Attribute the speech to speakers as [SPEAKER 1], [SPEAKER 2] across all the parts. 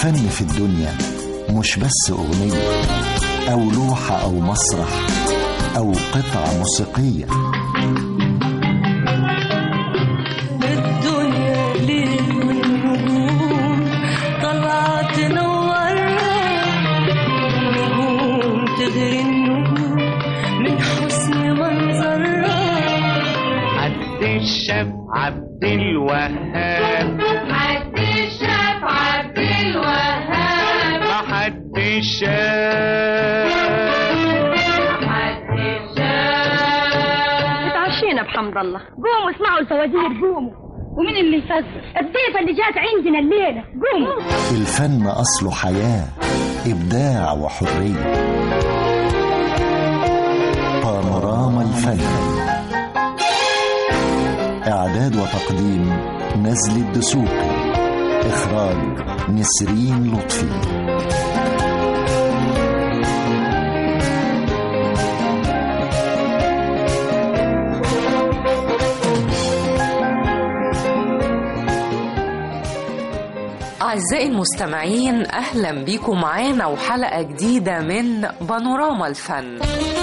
[SPEAKER 1] الفن في الدنيا مش بس أغنية أو لوحة أو مسرح أو قطعة موسيقية
[SPEAKER 2] الدنيا ليل والنجوم طلعت تنورنا نجوم تغري النجوم من حسن منظرها
[SPEAKER 3] عبد الشاب عبد الوهاب
[SPEAKER 4] عبد الشاف عبد الوهاب
[SPEAKER 3] ما حد شاف
[SPEAKER 4] عبد الشاف
[SPEAKER 5] اتعشينا بحمد الله قوموا اسمعوا الفوازير قوموا ومين اللي يفزر الضيفة اللي جات عندنا الليلة قوموا
[SPEAKER 1] الفن أصله حياة إبداع وحرية بانوراما الفن إعداد وتقديم نزل الدسوقي إخراج نسرين لطفي
[SPEAKER 6] أعزائي المستمعين أهلا بيكم معانا وحلقة جديدة من بانوراما الفن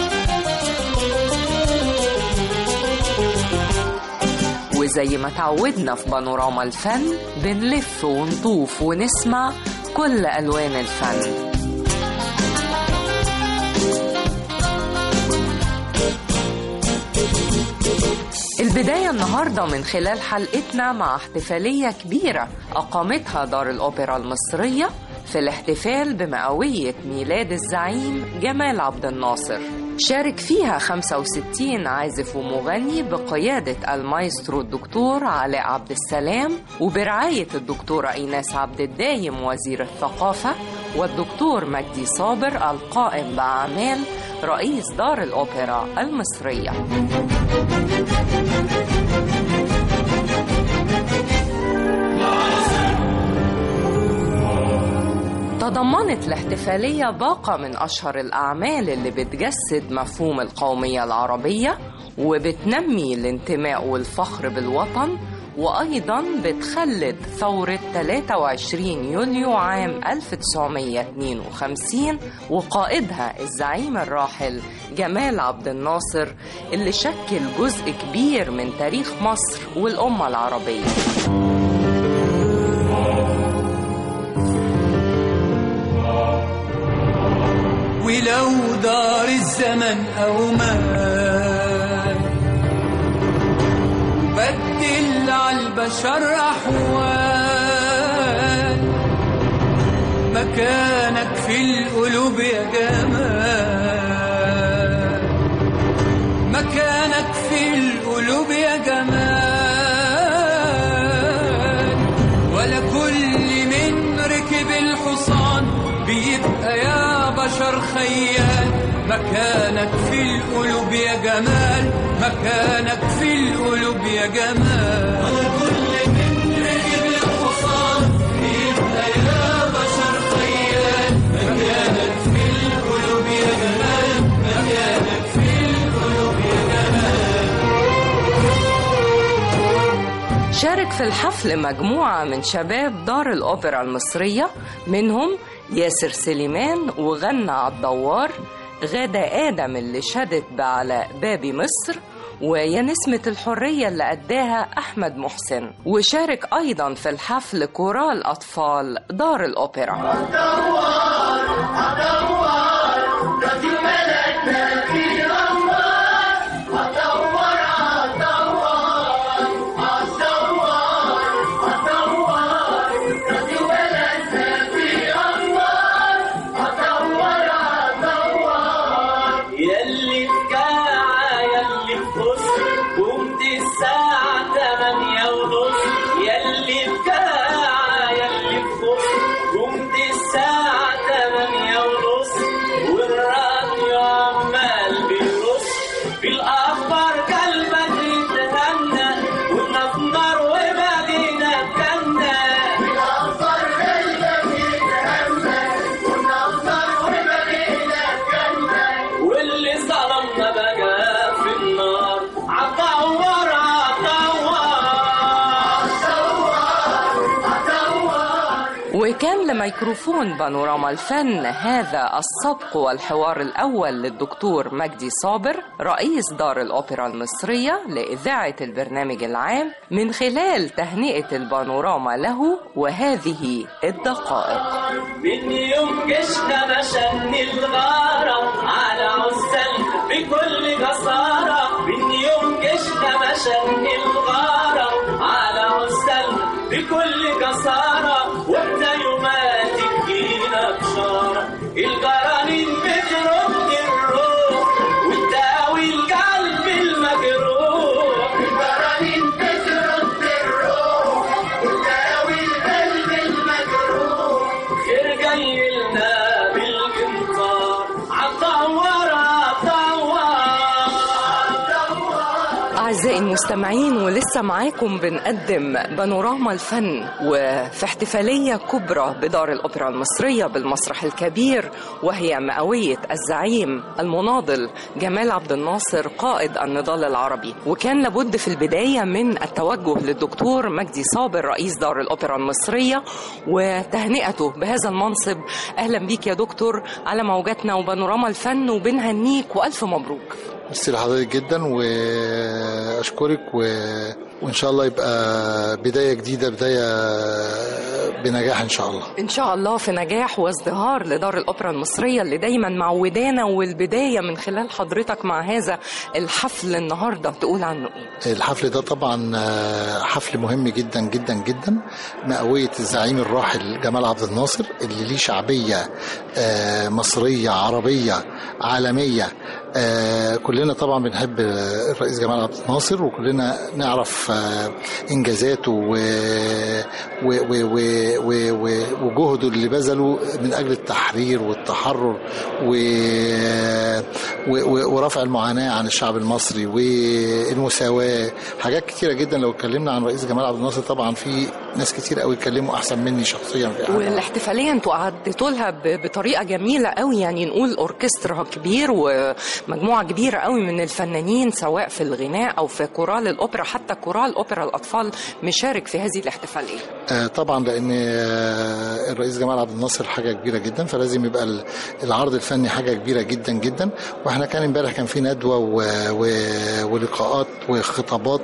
[SPEAKER 6] وزي ما تعودنا في بانوراما الفن بنلف ونطوف ونسمع كل ألوان الفن البداية النهاردة من خلال حلقتنا مع احتفالية كبيرة أقامتها دار الأوبرا المصرية في الاحتفال بمئوية ميلاد الزعيم جمال عبد الناصر شارك فيها 65 عازف ومغني بقيادة المايسترو الدكتور علاء عبد السلام وبرعاية الدكتورة إيناس عبد الدايم وزير الثقافة والدكتور مجدي صابر القائم بأعمال رئيس دار الأوبرا المصرية تضمنت الاحتفالية باقة من أشهر الأعمال اللي بتجسد مفهوم القومية العربية وبتنمي الانتماء والفخر بالوطن وأيضا بتخلد ثورة 23 يوليو عام 1952 وقائدها الزعيم الراحل جمال عبد الناصر اللي شكل جزء كبير من تاريخ مصر والأمة العربية
[SPEAKER 7] ولو دار الزمن أو مات بدل على البشر أحوال مكانك في القلوب يا جمال مكانك في القلوب يا جمال ولا كل من ركب الحصان بيبقى يا بشر خيال مكانك في القلوب يا جمال مكانك في القلوب يا جمال ولا كل من ركب الحصان بيبقى يا بشر خيال مكانك في القلوب يا جمال مكانك في القلوب يا جمال
[SPEAKER 6] شارك في الحفل مجموعة من شباب دار الأوبرا المصرية منهم ياسر سليمان وغنى على الدوار غادة آدم اللي شدت بعلاء بابي مصر ويا نسمة الحرية اللي أداها أحمد محسن وشارك أيضا في الحفل كورال أطفال دار الأوبرا
[SPEAKER 8] يلي في جاعة يلي في قصر قمت الساعة تمانية ونص يلي في جاعة يلي في قصر قمت الساعة تمانية ونص والراديو عمال
[SPEAKER 6] وكان لميكروفون بانوراما الفن هذا السبق والحوار الأول للدكتور مجدي صابر رئيس دار الأوبرا المصرية لإذاعة البرنامج العام من خلال تهنئة البانوراما له وهذه الدقائق
[SPEAKER 8] من يوم جشنا مشن الغارة على عزل بكل جسارة من يوم جشنا مشن الغارة على عزل بكل جسارة واحنا يومات تجينا بشارة الجرانين بترد الروح وتداوي القلب المجروح الجرانين بترد الروح وتداوي القلب المجروح خير جاي لنا بالإمطار عالدوارة عالدوارة
[SPEAKER 6] أعزائي المستمعين ولسه معاكم بنقدم بانوراما الفن وفي احتفالية كبرى بدار الأوبرا المصرية بالمسرح الكبير وهي مئوية الزعيم المناضل جمال عبد الناصر قائد النضال العربي وكان لابد في البداية من التوجه للدكتور مجدي صابر رئيس دار الأوبرا المصرية وتهنئته بهذا المنصب أهلا بيك يا دكتور على موجاتنا وبانوراما الفن وبنهنيك وألف مبروك
[SPEAKER 9] ميرسي لحضرتك جدا واشكرك و... وان شاء الله يبقى بدايه جديده بدايه بنجاح ان شاء الله
[SPEAKER 6] إن شاء الله في نجاح وازدهار لدار الأوبرا المصرية اللي دايما معودانا والبداية من خلال حضرتك مع هذا الحفل النهاردة تقول عنه إيه؟
[SPEAKER 9] الحفل ده طبعا آه، حفل مهم جدا جدا جدا مئوية الزعيم الراحل جمال عبد الناصر اللي ليه شعبية آه، مصرية عربية عالمية آه، كلنا طبعا بنحب آه، الرئيس جمال عبد الناصر وكلنا نعرف آه، انجازاته و... و... و... و... و... و... وجهده اللي بذله من اجل التحرير والتحرر و... و... و... ورفع المعاناه عن الشعب المصري والمساواه حاجات كتيره جدا لو اتكلمنا عن رئيس جمال عبد الناصر طبعا في ناس كتير قوي اتكلموا احسن مني شخصيا في العالم.
[SPEAKER 6] والاحتفاليه انتوا عديتوا لها ب- بطريقه جميله قوي يعني نقول اوركسترا كبير ومجموعه كبيره قوي من الفنانين سواء في الغناء او في كورال الاوبرا حتى كورال اوبرا الاطفال مشارك في هذه الاحتفاليه
[SPEAKER 9] آه، طبعا لان آه، الرئيس جمال عبد الناصر حاجه كبيره جدا فلازم يبقى ال- العرض الفني حاجه كبيره جدا جدا واحنا كان امبارح كان في ندوه و... و... ولقاءات وخطابات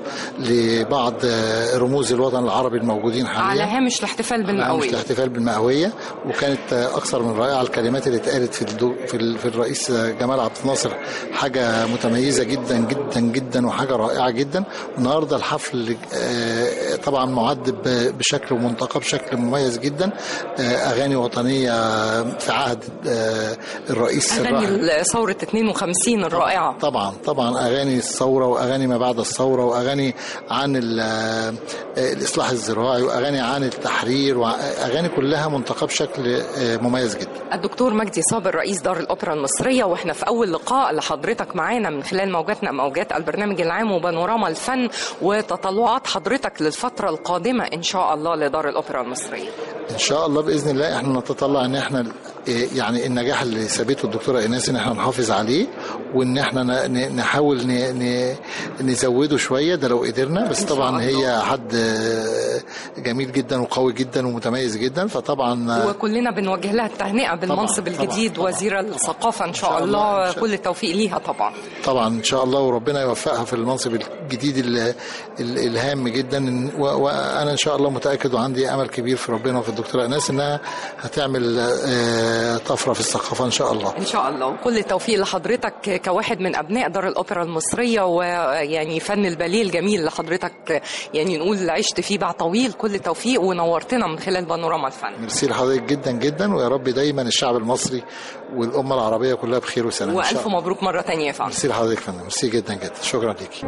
[SPEAKER 9] لبعض آه، رموز الوطن العربي الموجودين
[SPEAKER 6] على
[SPEAKER 9] حاليا
[SPEAKER 6] هامش الاحتفال
[SPEAKER 9] مش
[SPEAKER 6] بالمئويه
[SPEAKER 9] الاحتفال بالمئويه وكانت آه، اكثر من رائعه الكلمات اللي اتقالت في الدو في, ال... في الرئيس آه، جمال عبد الناصر حاجه متميزه جدا جدا جدا وحاجه رائعه جدا النهارده الحفل آه، طبعا معد ب- بشكل ومنتقى بشكل مميز جدا آه، اغاني وطنيه في عهد آه، الرئيس الراحل
[SPEAKER 6] اغاني ثوره 52 الرائعه
[SPEAKER 9] طبعا طبعا اغاني الثوره واغاني ما بعد الثوره واغاني عن ال- آه، الاصلاح الزراعي واغاني عن التحرير واغاني كلها منتقاه بشكل آه، مميز جدا
[SPEAKER 6] الدكتور مجدي صابر رئيس دار الأوبرا المصرية وإحنا في أول لقاء لحضرتك معانا من خلال موجاتنا موجات البرنامج العام وبانوراما الفن وتطلعات حضرتك للفترة القادمة إن شاء الله لدار الأوبرا المصرية
[SPEAKER 9] ان شاء الله باذن الله احنا نتطلع ان احنا إيه، يعني النجاح اللي ثابته الدكتوره ايناس ان احنا نحافظ عليه وان احنا ن- ن- نحاول ن- ن- نزوده شويه ده لو قدرنا بس طبعا هي حد آه، جميل جدا وقوي جدا ومتميز جدا فطبعا آه،
[SPEAKER 6] وكلنا بنوجه لها التهنئة بالمنصب
[SPEAKER 9] طبعاً،
[SPEAKER 6] الجديد وزيرة الثقافة إن شاء
[SPEAKER 9] شاء الله،
[SPEAKER 6] الله
[SPEAKER 9] إن شاء-
[SPEAKER 6] كل التوفيق ليها طبعا
[SPEAKER 9] طبعا ان شاء الله وربنا يوفقها في المنصب الجديد ال- ال- الهام جدا و- وانا ان شاء الله متاكد وعندي امل كبير في ربنا وفي الدكتوره ايناس انها هتعمل آه، طفره في الثقافه ان شاء الله
[SPEAKER 6] إن شاء الله وكل التوفيق لحضرتك كواحد من أبناء دار الأوبرا المصرية ويعني فن الباليه الجميل اللي حضرتك يعني نقول عشت فيه بعد طويل كل التوفيق ونورتنا من خلال بانوراما الفن
[SPEAKER 9] ميرسي لحضرتك جدا جدا ويا رب دايما الشعب المصري والامه العربيه كلها بخير وسلام ان شاء
[SPEAKER 6] وألف
[SPEAKER 9] الله
[SPEAKER 6] مبروك مرة تانية يا فندم
[SPEAKER 9] ميرسي لحضرتك يا فندم ميرسي جدا جدا شكرا ليكي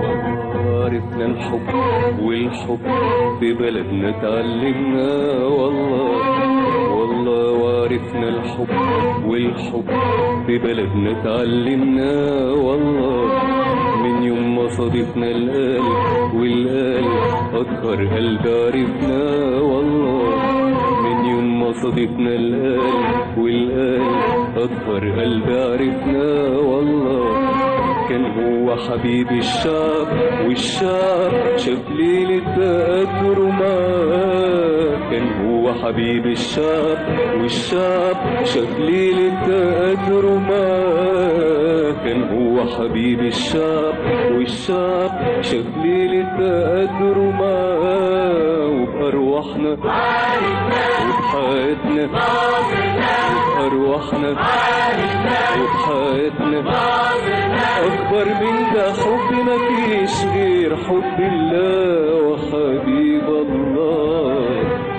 [SPEAKER 10] عرفنا الحب والحب في بلدنا اتعلمنا والله والله وعرفنا الحب والحب في بلدنا اتعلمنا والله من يوم ما صادفنا القلب والقلب أكبر قلب عرفنا والله من يوم ما صادفنا القلب والقلب أكبر قلب عرفنا والله كان هو حبيب الشعب والشعب شاف ليلة تأثره معاه كان هو هو حبيب الشعب والشعب شاف ليلة قدره معاه كان هو حبيب الشعب والشعب شاف ليلة قدره معاه وبأرواحنا وبحياتنا وبأرواحنا وبحياتنا أكبر من ده حب مفيش غير حب الله وحبيب الله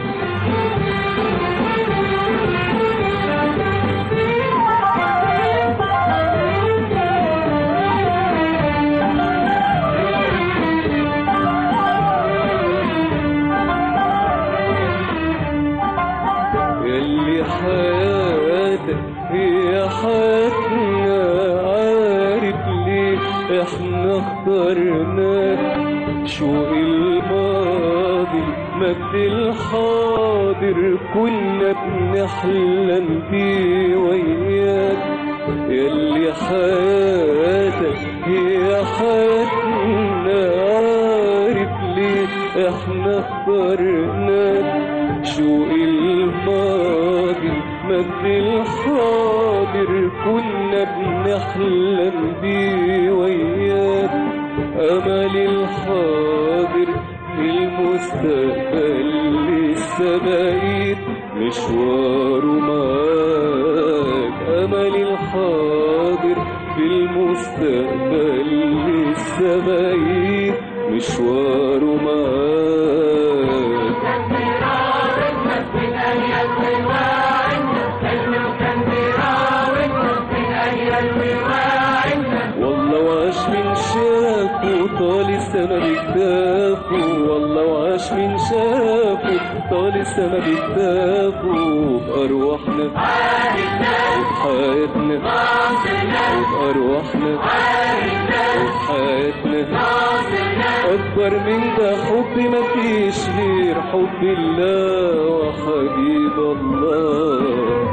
[SPEAKER 10] يلي حياتك هي حياتنا عارف ليه احنا اخترناك شوق الماضي مجد الحاضر كنا بنحلم بيه وياك يلي حياتك هي حياتنا عارف ليه احنا اخترناك شوق الماضي مجد الحاضر كنا بنحلم بيه وياك أمل الحاضر في المستقبل لسه بعيد مشواره معاك أمل الحاضر في المستقبل لسه بعيد مشواره معاك والله وعاش من شافه طال السما بكتافه والله وعاش من شافه طال السما بكتافه بأرواحنا وبحياتنا وبأرواحنا وبحياتنا أكبر من ده حب مفيش غير حب الله وحبيب الله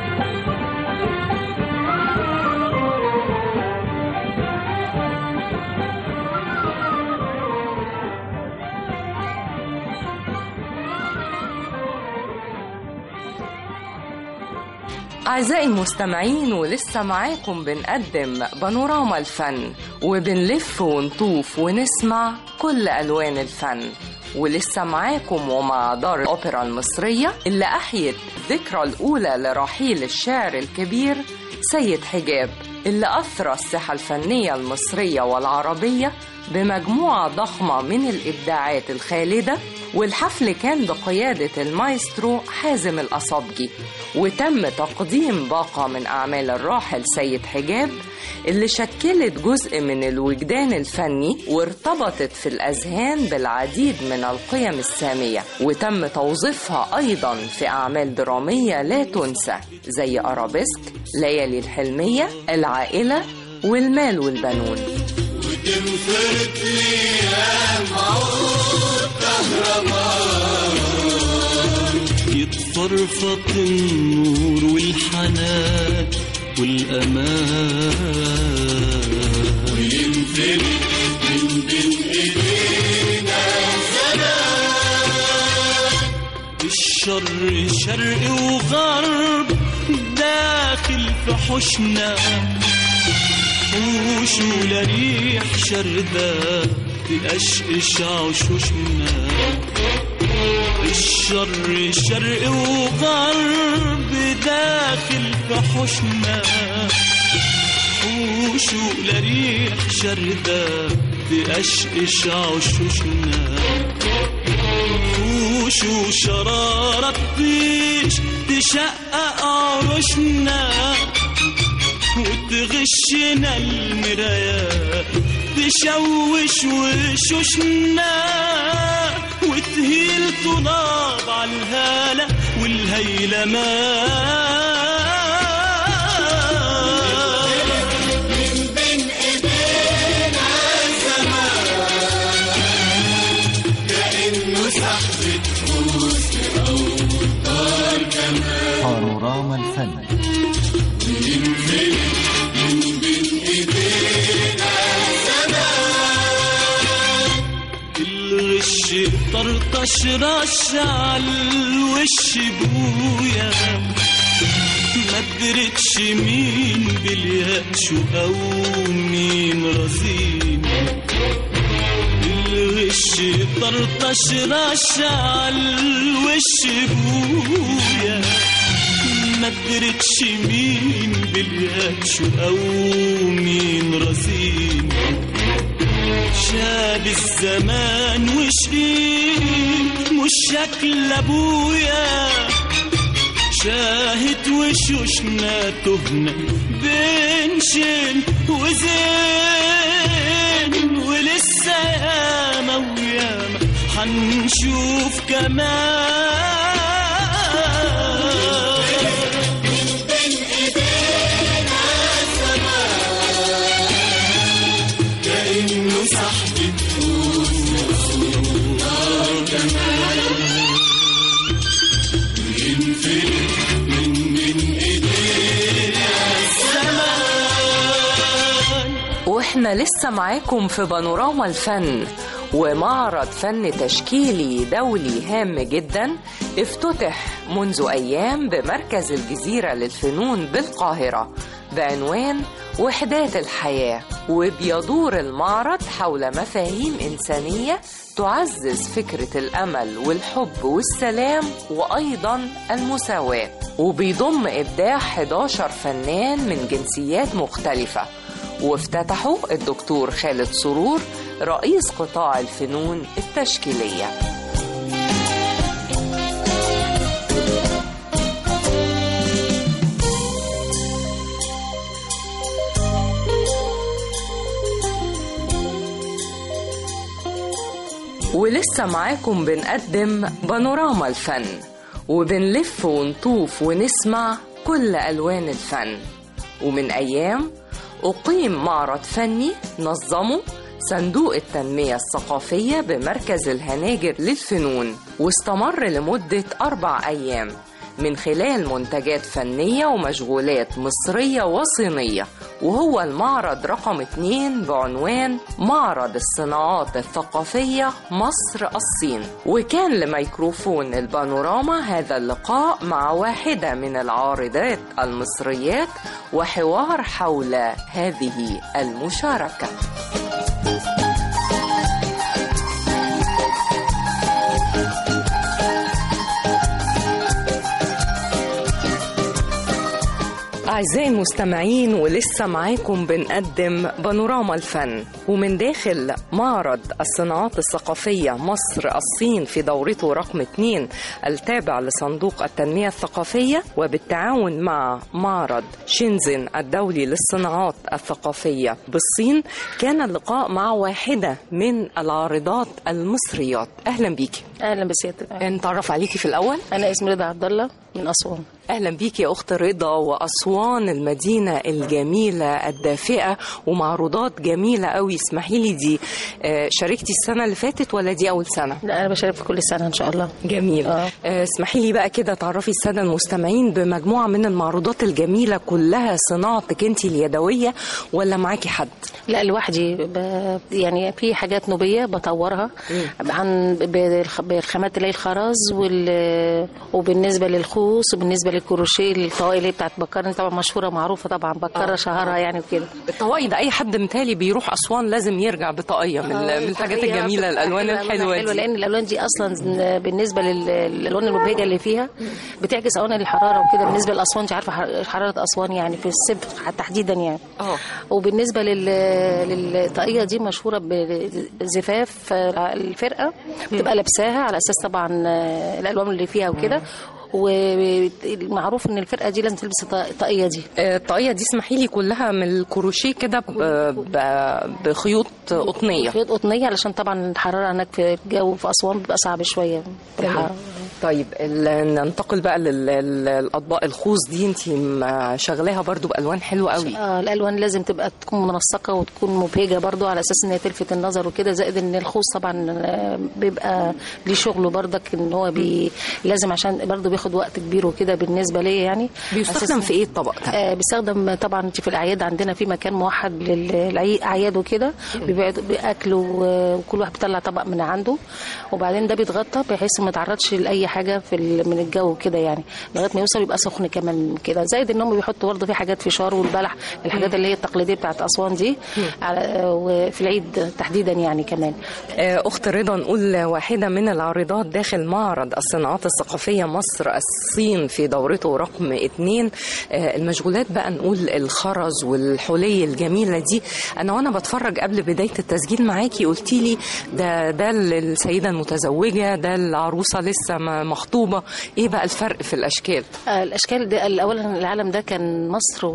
[SPEAKER 6] أعزائي المستمعين ولسه معاكم بنقدم بانوراما الفن وبنلف ونطوف ونسمع كل ألوان الفن ولسه معاكم ومع دار الأوبرا المصرية اللي أحيت الذكرى الأولى لرحيل الشاعر الكبير سيد حجاب اللي أثرى الساحة الفنية المصرية والعربية بمجموعة ضخمة من الإبداعات الخالدة والحفل كان بقيادة المايسترو حازم الأصابجي وتم تقديم باقة من أعمال الراحل سيد حجاب اللي شكلت جزء من الوجدان الفني وارتبطت في الأذهان بالعديد من القيم السامية وتم توظيفها أيضا في أعمال درامية لا تنسى زي أرابيسك ليالي الحلمية العائلة والمال والبنون
[SPEAKER 11] وتنفرد ليام عود كهربان يتفرفط النور والحنان والأمان وينفرد من بين إيدينا زمان الشر شرق وغرب داخل في حوشنا حوش ولريح شردة تقشقش عشوشنا الشر شرق وغرب داخل في حوشنا حوش ولريح شردة تقشقش عشوشنا حوش وشرارة تطيش تشقق عروشنا وتغشنا المرايات تشوش وشوشنا وتهيل طناب على الهالة والهيلمان من بين ايدينا زمان كأنه سحبة حسن أو طار كمان
[SPEAKER 1] بانوراما الفن
[SPEAKER 11] ينفرد من بين ايدينا زمان الغش طرطش
[SPEAKER 12] طرطش رش على الوش بويا ما درتش مين بالياش او مين رزين الوش طرطش رش على الوش بويا ما درتش مين بالياش او مين رزين شاب الزمان وشقيق مش شكل ابويا شاهد وشوشنا تهنا بين شين وزين ولسه ياما وياما حنشوف كمان كأنه صاحبي نار كمان ينفلت من من ايدينا الزمان
[SPEAKER 6] واحنا لسه معاكم في بانوراما الفن ومعرض فن تشكيلي دولي هام جدا افتتح منذ ايام بمركز الجزيره للفنون بالقاهره بعنوان وحدات الحياه وبيدور المعرض حول مفاهيم انسانيه تعزز فكره الامل والحب والسلام وايضا المساواه وبيضم ابداع 11 فنان من جنسيات مختلفه وافتتحه الدكتور خالد سرور رئيس قطاع الفنون التشكيليه ولسه معاكم بنقدم بانوراما الفن وبنلف ونطوف ونسمع كل ألوان الفن ومن أيام أقيم معرض فني نظمه صندوق التنمية الثقافية بمركز الهناجر للفنون واستمر لمدة أربع أيام من خلال منتجات فنية ومشغولات مصرية وصينية وهو المعرض رقم اتنين بعنوان معرض الصناعات الثقافية مصر الصين وكان لميكروفون البانوراما هذا اللقاء مع واحدة من العارضات المصريات وحوار حول هذه المشاركة أعزائي المستمعين ولسه معاكم بنقدم بانوراما الفن ومن داخل معرض الصناعات الثقافية مصر الصين في دورته رقم 2 التابع لصندوق التنمية الثقافية وبالتعاون مع معرض شينزن الدولي للصناعات الثقافية بالصين كان اللقاء مع واحدة من العارضات المصريات أهلا بيكي
[SPEAKER 13] اهلا بسيادتك
[SPEAKER 6] نتعرف عليكي في الأول
[SPEAKER 13] انا اسمي رضا عبد الله من اسوان
[SPEAKER 6] اهلا بيك يا اخت رضا واسوان المدينه الجميله الدافئه ومعروضات جميله قوي اسمحي لي دي آه، شاركتي السنه اللي فاتت ولا دي اول سنه
[SPEAKER 13] لا انا بشارك في كل سنه ان شاء الله
[SPEAKER 6] جميل آه، اسمحي لي بقى كده تعرفي الساده المستمعين بمجموعه من المعروضات الجميله كلها صناعتك انت اليدويه ولا معاكي حد
[SPEAKER 13] لا لوحدي ب... يعني في حاجات نوبيه بطورها عن بالخ- بالخامات اللي هي الخرز وال... وبالنسبه للخوص وبالنسبه للكروشيه الطواقي اللي هي بتاعت بكر طبعا مشهوره معروفه طبعا بكر
[SPEAKER 6] آه.
[SPEAKER 13] شهرها يعني وكده
[SPEAKER 6] الطواقي ده اي حد متهيألي بيروح اسوان لازم يرجع بطاقيه من,
[SPEAKER 13] آه،
[SPEAKER 6] من الحاجات
[SPEAKER 13] هي
[SPEAKER 6] الجميله الالوان
[SPEAKER 13] حلوة-
[SPEAKER 6] الحلوه
[SPEAKER 13] حلوة
[SPEAKER 6] دي
[SPEAKER 13] لان الالوان دي اصلا بالنسبه للالوان المبهجه اللي فيها بتعكس اولا الحراره وكده بالنسبه لاسوان انت عارفه ح- حراره اسوان يعني في الصيف تحديدا يعني
[SPEAKER 6] اه
[SPEAKER 13] وبالنسبه لل... للطاقيه دي مشهوره بزفاف الفرقه بتبقى لابساها على اساس طبعا الالوان اللي فيها وكده والمعروف ان الفرقه دي لازم تلبس الط- الطاقيه دي
[SPEAKER 6] آه، الطاقيه دي اسمحي لي كلها من الكروشيه كده ب- ب- بخيوط قطنيه
[SPEAKER 13] خيوط قطنيه علشان طبعا الحراره هناك في الجو في اسوان بيبقى صعب شويه بالحراره
[SPEAKER 6] طيب ال- ننتقل بقى للاطباق الخوص دي انت شغلاها برضو بالوان حلوه قوي
[SPEAKER 13] آه الالوان لازم تبقى تكون منسقه وتكون مبهجه برضو على اساس ان هي تلفت النظر وكده زائد ان الخوص طبعا آه، بيبقى ليه شغله برضك ان هو بي لازم عشان برضو بياخد وقت كبير وكده بالنسبه ليا يعني
[SPEAKER 6] بيستخدم
[SPEAKER 13] أساساً-
[SPEAKER 6] في ايه الطبق ده؟
[SPEAKER 13] آه بيستخدم طبعا انت في الاعياد عندنا في مكان موحد للاعياد وكده بيبقى باكل و- وكل واحد بيطلع طبق من عنده وبعدين ده بيتغطى بحيث ما يتعرضش لاي حاجه في ال- من الجو كده يعني لغايه ما يوصل يبقى سخن كمان كده زائد ان هم بيحطوا برضه في حاجات فشار والبلح الحاجات اللي هي التقليديه بتاعت اسوان دي على آه، وفي العيد تحديدا يعني كمان
[SPEAKER 6] آه، أخت رضا نقول واحدة من العارضات داخل معرض الصناعات الثقافية مصر الصين في دورته رقم اتنين آه، المشغولات بقى نقول الخرز والحلي الجميلة دي أنا وأنا بتفرج قبل بداية التسجيل معاكي قلتي لي ده ده السيدة المتزوجة ده العروسة لسه ما- مخطوبة إيه بقى الفرق في الأشكال؟
[SPEAKER 13] آه، الاشكال دي اولا العالم ده كان مصر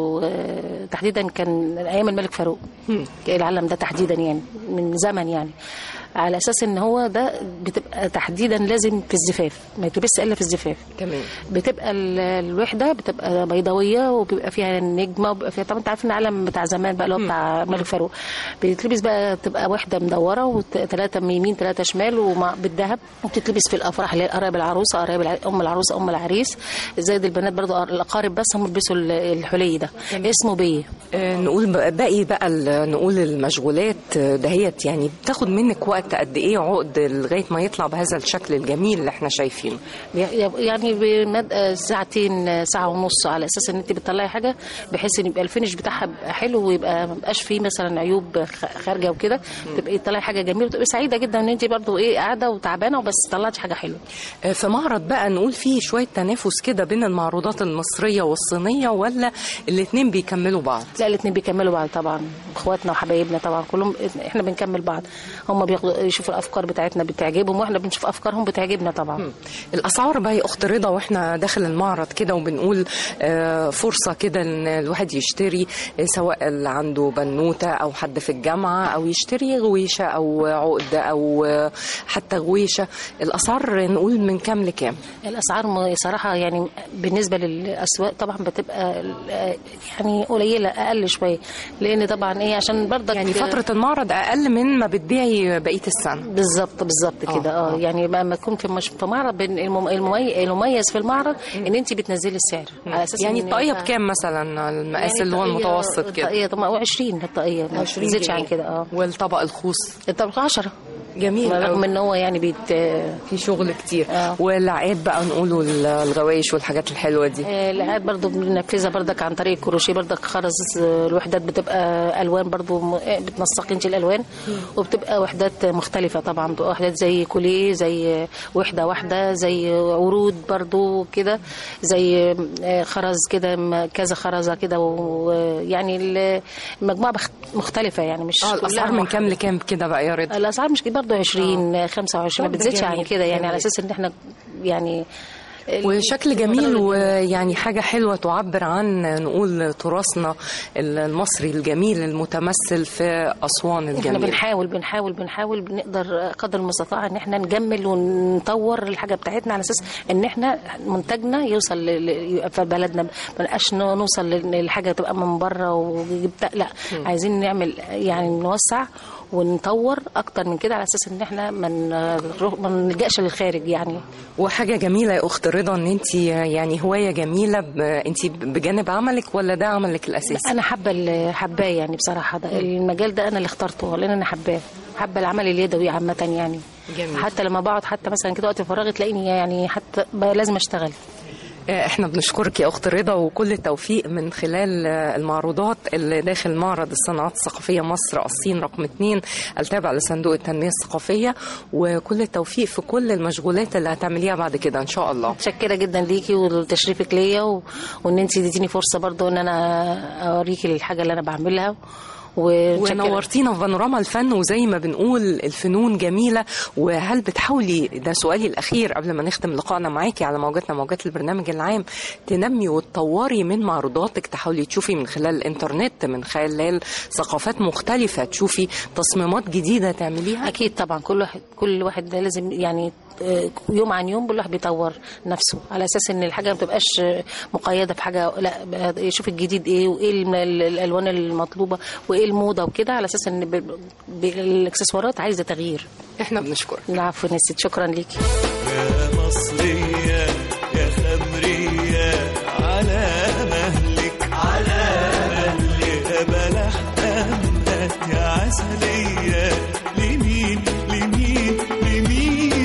[SPEAKER 13] وتحديدا كان ايام الملك فاروق العالم ده تحديدا يعني من زمن يعني على اساس ان هو ده بتبقى تحديدا لازم في الزفاف ما يتلبسش الا في الزفاف
[SPEAKER 6] تمام
[SPEAKER 13] بتبقى ال- الوحده بتبقى بيضاويه وبيبقى فيها النجمه وبيبقى فيها طبعا انت عارفين العالم بتاع زمان بقى اللي هو بتاع الملك فاروق بتتلبس بقى تبقى وحده مدوره وثلاثه من يمين ثلاثه شمال ومع بالذهب وبتتلبس في الافراح اللي هي قرايب العروسه قرايب الع- ام العروسه ام العريس زائد البنات برضو الاقارب بس هم بيلبسوا ال- الحلي ده اسمه بيه
[SPEAKER 6] آه، نقول بقى- باقي بقى ال- نقول المشغولات آه، دهيت يعني بتاخد منك وقت قد ايه عقد لغايه ما يطلع بهذا الشكل الجميل اللي احنا شايفينه
[SPEAKER 13] يعني بمد ساعتين ساعه ونص على اساس ان انت بتطلعي حاجه بحيث ان يبقى الفينش بتاعها يبقى حلو ويبقى ما يبقاش فيه مثلا عيوب خ- خارجه وكده تبقي تطلعي حاجه جميله وتبقي سعيده جدا ان انت برضو ايه قاعده وتعبانه وبس طلعتي حاجه حلوه
[SPEAKER 6] آه، في معرض بقى نقول فيه شويه تنافس كده بين المعروضات المصريه والصينيه ولا الاثنين بيكملوا بعض
[SPEAKER 13] لا الاثنين بيكملوا بعض طبعا اخواتنا وحبايبنا طبعا كلهم احنا بنكمل بعض هم بياخدوا يشوفوا الافكار بتاعتنا بتعجبهم واحنا بنشوف افكارهم بتعجبنا طبعا
[SPEAKER 6] الاسعار بقى يا اخت رضا واحنا داخل المعرض كده وبنقول آه، فرصه كده ان الواحد يشتري آه، سواء اللي عنده بنوته او حد في الجامعه او يشتري غويشه او عقد او آه، حتى غويشه الاسعار نقول من كام لكام
[SPEAKER 13] الاسعار م- صراحه يعني بالنسبه للاسواق طبعا بتبقى آه، يعني قليله اقل شويه لان طبعا ايه عشان برضك
[SPEAKER 6] يعني فتره المعرض اقل من ما بتبيعي بقيه السنه
[SPEAKER 13] بالظبط بالظبط كده اه يعني لما تكون في مش في معرض بين المم- الممي- المميز في المعرض ان انت بتنزلي السعر على اساس
[SPEAKER 6] يعني
[SPEAKER 13] إن-
[SPEAKER 6] الطاقيه بكام مثلا المقاس
[SPEAKER 13] يعني
[SPEAKER 6] اللي هو
[SPEAKER 13] الطاقية-
[SPEAKER 6] المتوسط كده
[SPEAKER 13] الطاقيه طبعا 20 الطاقيه ما
[SPEAKER 6] 20
[SPEAKER 13] تزيدش عن
[SPEAKER 6] جنيه.
[SPEAKER 13] كده اه
[SPEAKER 6] والطبق الخوص
[SPEAKER 13] الطبق 10
[SPEAKER 6] جميل
[SPEAKER 13] رغم
[SPEAKER 6] أوي.
[SPEAKER 13] ان هو يعني بيت
[SPEAKER 6] في شغل كتير والعاب بقى نقولوا الغوايش والحاجات الحلوه دي
[SPEAKER 13] آه، العاد برضو بننفذها بردك عن طريق الكروشيه بردك خرز آه، الوحدات بتبقى الوان برضو م- آه، بتنسقي انت الالوان وبتبقى وحدات مختلفه طبعا بتبقى وحدات زي كوليه زي وحده واحده زي ورود برضو كده زي آه، خرز كده م- كذا خرزه كده ويعني المجموعه بخ- مختلفه يعني مش
[SPEAKER 6] اه
[SPEAKER 13] كلها
[SPEAKER 6] الاسعار من
[SPEAKER 13] واحدة.
[SPEAKER 6] كام لكام كده بقى يا رضا
[SPEAKER 13] الاسعار مش برضه 20 25 ما
[SPEAKER 6] طب ده
[SPEAKER 13] بتزيدش عن
[SPEAKER 6] جميل،
[SPEAKER 13] كده يعني
[SPEAKER 6] جميل.
[SPEAKER 13] على اساس ان احنا يعني
[SPEAKER 6] وشكل جميل ويعني حاجة حلوة تعبر عن نقول تراثنا المصري الجميل المتمثل في أسوان
[SPEAKER 13] احنا
[SPEAKER 6] الجميل
[SPEAKER 13] بنحاول بنحاول بنحاول بنقدر قدر المستطاع ان احنا نجمل ونطور الحاجه بتاعتنا على اساس ان احنا منتجنا يوصل ل- ل- يبقى في بلدنا ما نبقاش نوصل للحاجه تبقى من بره وجبت لا
[SPEAKER 6] مم.
[SPEAKER 13] عايزين نعمل يعني نوسع ونطور اكتر من كده على اساس ان احنا ما نروح- ما نلجاش للخارج يعني
[SPEAKER 6] وحاجة جميلة يا أخت رضا إن أنت يعني هواية جميلة ب- أنت بجانب عملك ولا ده عملك الأساسي؟
[SPEAKER 13] انا حابه ال- حباه يعني بصراحه ده المجال ده انا اللي اخترته لان انا حباه حابه العمل اليدوي عامه يعني
[SPEAKER 6] جميل.
[SPEAKER 13] حتى لما بقعد حتى مثلا كده وقت فراغي تلاقيني يعني حتى بقى لازم اشتغل
[SPEAKER 6] احنا بنشكرك يا اخت رضا وكل التوفيق من خلال المعروضات اللي داخل معرض الصناعات الثقافيه مصر الصين رقم اثنين التابع لصندوق التنميه الثقافيه وكل التوفيق في كل المشغولات اللي هتعمليها بعد كده ان شاء الله
[SPEAKER 13] متشكره جدا ليكي وتشريفك ليا و... وان انت اديتيني فرصه برضو ان انا اوريكي الحاجه اللي انا بعملها ومتشكرة.
[SPEAKER 6] ونورتينا في بانوراما الفن وزي ما بنقول الفنون جميله وهل بتحاولي ده سؤالي الاخير قبل ما نختم لقائنا معاكي على موجاتنا موجات البرنامج العام تنمي وتطوري من معروضاتك تحاولي تشوفي من خلال الانترنت من خلال ثقافات مختلفه تشوفي تصميمات جديده تعمليها
[SPEAKER 13] اكيد طبعا كل واحد كل واحد ده لازم يعني آه، يوم عن يوم كل واحد بيطور نفسه على اساس ان الحاجه ما بتبقاش آه، مقيده بحاجه لا بقى يشوف الجديد ايه وايه الم- ال- الالوان المطلوبه وايه الموضه وكده على اساس ان ب- ب- الاكسسوارات عايزه تغيير
[SPEAKER 6] احنا بنشكرك
[SPEAKER 13] العفو يا نسيت شكرا ليكي
[SPEAKER 11] يا مصرية يا خمرية على مهلك على مهلك يا بلح أمك يا عسلية لمين لمين لمين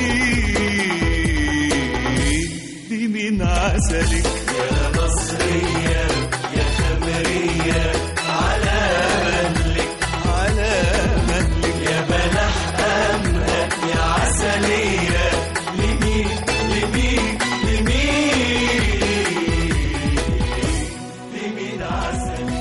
[SPEAKER 11] لمين عسلك يا مصرية يا خمرية على مهلك على مهلك يا بلح أمك يا عسلية لمين لمين لمين لمين عسلية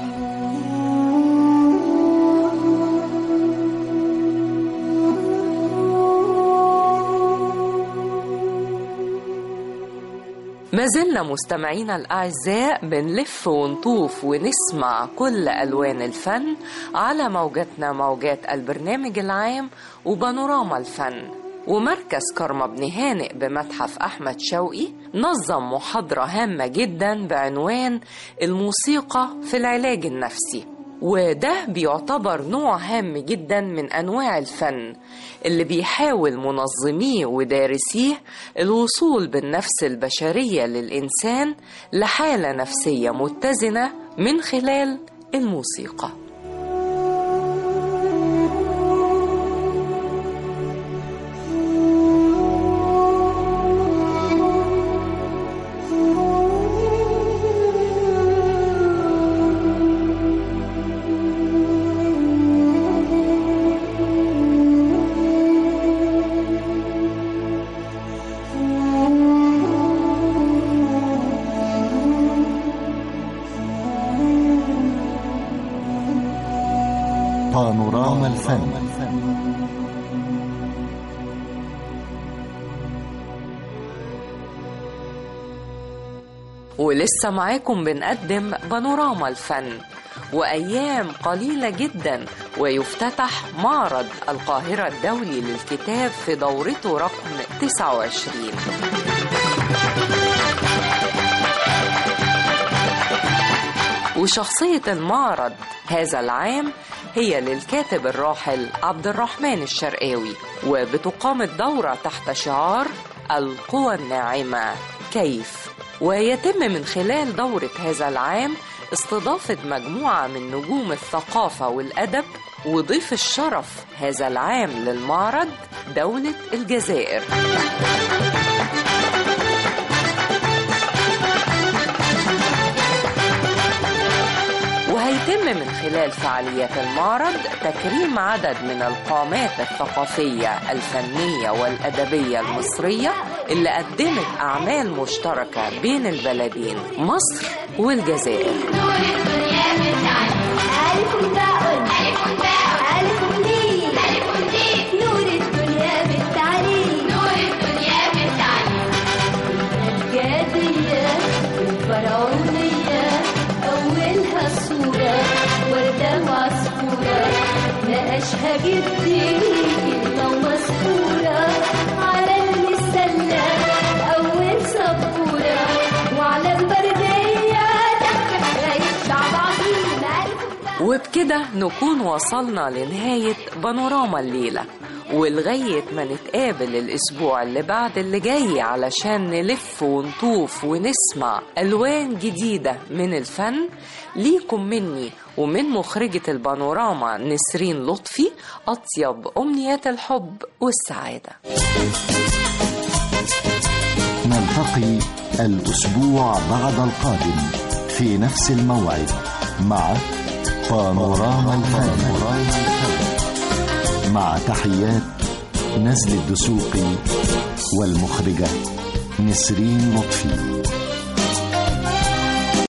[SPEAKER 6] ما زلنا مستمعينا الأعزاء بنلف ونطوف ونسمع كل ألوان الفن على موجاتنا موجات البرنامج العام وبانوراما الفن ومركز كرم بن هانئ بمتحف أحمد شوقي نظم محاضرة هامة جدا بعنوان الموسيقى في العلاج النفسي وده بيعتبر نوع هام جدا من انواع الفن اللي بيحاول منظميه ودارسيه الوصول بالنفس البشريه للانسان لحاله نفسيه متزنه من خلال الموسيقى
[SPEAKER 1] بانوراما الفن
[SPEAKER 6] ولسه معاكم بنقدم بانوراما الفن وأيام قليلة جدا ويفتتح معرض القاهرة الدولي للكتاب في دورته رقم 29 وشخصية المعرض هذا العام هي للكاتب الراحل عبد الرحمن الشرقاوي وبتقام الدورة تحت شعار القوى الناعمة كيف ويتم من خلال دورة هذا العام استضافة مجموعة من نجوم الثقافة والأدب وضيف الشرف هذا العام للمعرض دولة الجزائر وهيتم من خلال فعاليات المعرض تكريم عدد من القامات الثقافية الفنية والأدبية المصرية اللي قدمت أعمال مشتركة بين البلدين مصر والجزائر
[SPEAKER 14] ألف باء ألف باء ألف لي ألف لي نور الدنيا بالتعليم نور الدنيا بالتعليم الجادية الفرعونية أولها الصورة وردة وعصفورة نقشها جدي كلمة ومسطورة على المسلة أول سبورة وعلى البردية دخل غايب شعب عظيم ألف
[SPEAKER 6] وبكده نكون وصلنا لنهاية بانوراما الليلة ولغاية ما نتقابل الأسبوع اللي بعد اللي جاي علشان نلف ونطوف ونسمع ألوان جديدة من الفن ليكم مني ومن مخرجة البانوراما نسرين لطفي أطيب أمنيات الحب والسعادة
[SPEAKER 1] نلتقي الأسبوع بعد القادم في نفس الموعد مع بانوراما الفن مع تحيات نزل الدسوقي والمخرجة نسرين لطفي